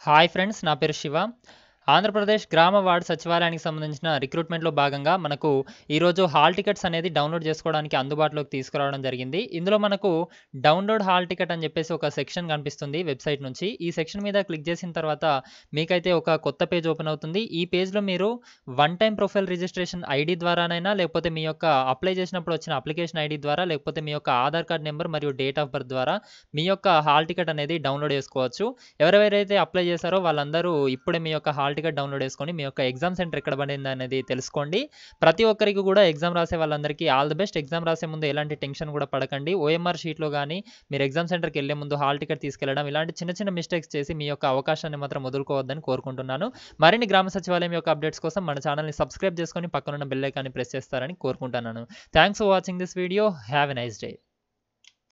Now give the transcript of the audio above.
hi friends నా పేరు శివ ఆంధ్రప్రదేశ్ గ్రామ వార్డు సచివాలయానికి సంబంధించిన రిక్రూట్మెంట్లో భాగంగా మనకు ఈరోజు హాల్ టికెట్స్ అనేది డౌన్లోడ్ చేసుకోవడానికి అందుబాటులోకి తీసుకురావడం జరిగింది ఇందులో మనకు డౌన్లోడ్ హాల్ టికెట్ అని చెప్పేసి ఒక సెక్షన్ కనిపిస్తుంది వెబ్సైట్ నుంచి ఈ సెక్షన్ మీద క్లిక్ చేసిన తర్వాత మీకైతే ఒక కొత్త పేజ్ ఓపెన్ అవుతుంది ఈ పేజ్లో మీరు one time profile registration ID ద్వారానైనా లేకపోతే మీ యొక్క అప్లై చేసినప్పుడు వచ్చిన అప్లికేషన్ ఐడి ద్వారా లేకపోతే మీ యొక్క ఆధార్ కార్డ్ నెంబర్ మరియు డేట్ ఆఫ్ బర్త్ ద్వారా మీ యొక్క హాల్ టికెట్ అనేది డౌన్లోడ్ చేసుకోవచ్చు ఎవరెవరైతే అప్లై చేశారో వాళ్ళందరూ ఇప్పుడే మీ యొక్క హాల్ టికెట్ డౌన్లోడ్ చేసుకొని మీ యొక్క ఎగ్జామ్ సెంటర్ ఎక్కడ పడింది అనేది తెలుసుకోండి ప్రతి ఒక్కరికి కూడా ఎగ్జామ్ రాసే వాళ్ళందరికీ ఆల్ ది బెస్ట్ ఎగ్జామ్ రాసే ముందు ఎలాంటి టెన్షన్ కూడా పడకండి ఓఎంఆర్ షీట్లో కానీ మీరు ఎగ్జామ్ సెంటర్కి వెళ్ళే ముందు హాల్ టికెట్ తీసుకెళ్లడం ఇలాంటి చిన్న చిన్న మిస్టేక్స్ చేసి మీ యొక్క అవకాశాన్ని మాత్రం వదులుకోవద్దని కోరుకుంటున్నాను మరిన్ని గ్రామ సచివాలయం యొక్క అప్డేట్స్ కోసం మన ఛానల్ని సబ్స్క్రైబ్ చేసుకొని పక్కనున్న బెల్ ఐకాన్ని ప్రెస్ చేస్తారని కోరుకుంటున్నాను thanks for watching this video have a nice day